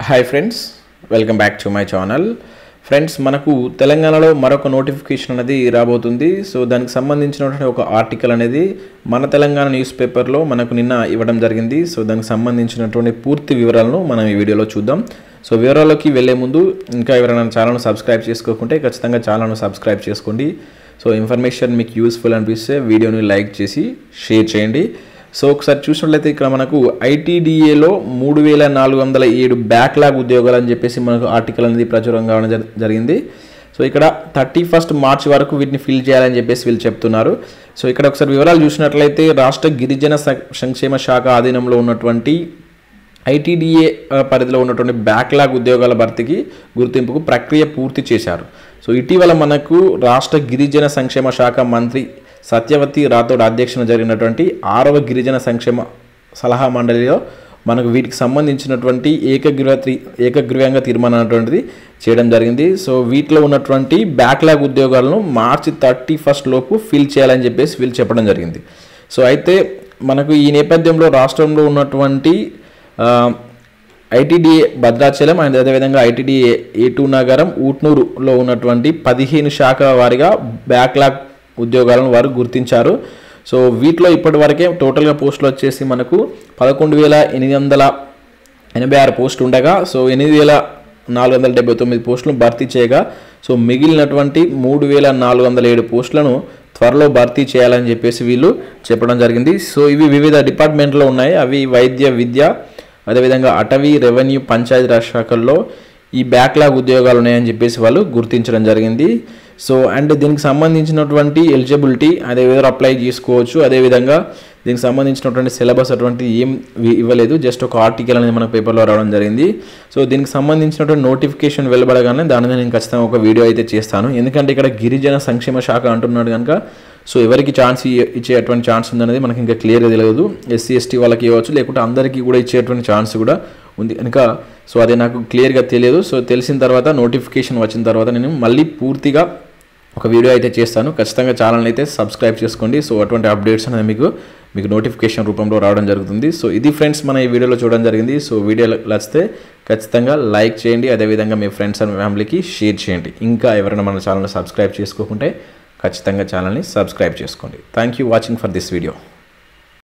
hi friends welcome back to my channel friends మనకు తెలంగాణలో మరొక నోటిఫికేషన్ అనేది రాబోతుంది సో దానికి సంబంధించినటువంటి ఒక ఆర్టికల్ అనేది మన తెలంగాణ న్యూస్ పేపర్లో మనకు నిన్న ఇవ్వడం జరిగింది సో దానికి సంబంధించినటువంటి పూర్తి వివరాలను మనం ఈ వీడియోలో చూద్దాం సో వివరాల్లోకి వెళ్ళే ముందు ఇంకా ఎవరైనా ఛానల్ను సబ్స్క్రైబ్ చేసుకోకుంటే ఖచ్చితంగా ఛానల్ను సబ్స్క్రైబ్ చేసుకోండి సో ఇన్ఫర్మేషన్ మీకు యూస్ఫుల్ అనిపిస్తే వీడియోని లైక్ చేసి షేర్ చేయండి సో ఒకసారి చూసినట్లయితే ఇక్కడ మనకు ఐటీడీఏలో మూడు వేల నాలుగు వందల ఏడు బ్యాక్లాగ్ ఉద్యోగాలు అని చెప్పేసి మనకు ఆర్టికల్ అనేది ప్రచురం కావడం జరి- జరిగింది సో ఇక్కడ థర్టీ ఫస్ట్ మార్చ్ వరకు వీటిని ఫిల్ చేయాలని చెప్పేసి వీళ్ళు చెప్తున్నారు సో ఇక్కడ ఒకసారి వివరాలు చూసినట్లయితే రాష్ట్ర గిరిజన స- సంక్షేమ శాఖ ఆధీనంలో ఉన్నటువంటి ఐటీడీఏ ఆ, పరిధిలో ఉన్నటువంటి బ్యాక్లాగ్ ఉద్యోగాల భర్తీకి గుర్తింపుకు ప్రక్రియ పూర్తి చేశారు సో ఇటీవల మనకు రాష్ట్ర గిరిజన సంక్షేమ శాఖ మంత్రి సత్యవతి రాథోడ్ అధ్యక్షన జరిగినటువంటి ఆరవ గిరిజన సంక్షేమ సలహా మండలిలో మనకు వీటికి సంబంధించినటువంటి ఏకగ్రీవ త్రి- ఏకగ్రీవంగా తీర్మానం అనేటువంటిది చేయడం జరిగింది సో వీటిలో ఉన్నటువంటి బ్యాక్లాగ్ ఉద్యోగాలను మార్చి థర్టీ ఫస్ట్ లోపు ఫిల్ చేయాలని చెప్పేసి వీళ్ళు చెప్పడం జరిగింది సో అయితే మనకు ఈ నేపథ్యంలో రాష్ట్రంలో ఉన్నటువంటి ఆ, ఐటీడీఏ భద్రాచలం అండ్ అదేవిధంగా ఐటీడీఏ ఏటూ నగరం ఊట్నూరులో ఉన్నటువంటి పదిహేను శాఖ వారిగా బ్యాక్లాగ్ ఉద్యోగాలను వారు గుర్తించారు సో వీటిలో ఇప్పటి వరకే టోటల్గా పోస్టులు వచ్చేసి మనకు పదకొండు వేల ఎనిమిది వందల ఎనభై ఆరు పోస్టులు ఉండగా సో ఎనిమిది వేల నాలుగు వందల డెబ్బై తొమ్మిది పోస్టులను భర్తీ చేయగా సో మిగిలినటువంటి మూడు వేల నాలుగు వందల ఏడు పోస్టులను త్వరలో భర్తీ చేయాలని చెప్పేసి వీళ్ళు చెప్పడం జరిగింది సో ఇవి వివిధ డిపార్ట్మెంట్లో ఉన్నాయి అవి వైద్య విద్య అదేవిధంగా అటవీ రెవెన్యూ పంచాయతీరాజ్ శాఖల్లో ఈ బ్యాక్లాగ్ ఉద్యోగాలు ఉన్నాయని చెప్పేసి వాళ్ళు గుర్తించడం జరిగింది సో అండ్ దీనికి సంబంధించినటువంటి ఎలిజిబిలిటీ అదేవిధంగా అప్లై చేసుకోవచ్చు అదేవిధంగా దీనికి సంబంధించినటువంటి సిలబస్ అటువంటి ఏం వి- ఇవ్వలేదు జస్ట్ ఒక ఆర్టికల్ అనేది మన పేపర్లో రావడం జరిగింది సో దీనికి సంబంధించినటువంటి నోటిఫికేషన్ వెలువడగానే దాని మీద నేను ఖచ్చితంగా ఒక వీడియో అయితే చేస్తాను ఎందుకంటే ఇక్కడ గిరిజన సంక్షేమ శాఖ అంటున్నాడు కనుక సో ఎవరికి ఛాన్స్ ఇచ్చేటువంటి ఛాన్స్ ఉందనేది మనకి ఇంకా క్లియర్గా తెలియదు ఎస్సీ ఎస్టీ వాళ్ళకి ఇవ్వచ్చు లేకుంటే అందరికీ కూడా ఇచ్చేటువంటి ఛాన్స్ కూడా ఉంది కనుక సో అది నాకు క్లియర్గా తెలియదు సో తెలిసిన తర్వాత నోటిఫికేషన్ వచ్చిన తర్వాత నేను మళ్ళీ పూర్తిగా ఒక వీడియో అయితే చేస్తాను ఖచ్చితంగా ఛానల్ అయితే సబ్స్క్రైబ్ చేసుకోండి సో అటువంటి అప్డేట్స్ అనేది మీకు మీకు నోటిఫికేషన్ రూపంలో రావడం జరుగుతుంది సో ఇది ఫ్రెండ్స్ మన ఈ వీడియోలో చూడడం జరిగింది సో వీడియో నచ్చితే ఖచ్చితంగా లైక్ చేయండి అదేవిధంగా మీ ఫ్రెండ్స్ అండ్ ఫ్యామిలీకి షేర్ చేయండి ఇంకా ఎవరైనా మన ఛానల్ని సబ్స్క్రైబ్ చేసుకోకుంటే ఖచ్చితంగా ఛానల్ని సబ్స్క్రైబ్ చేసుకోండి thank you watching for this video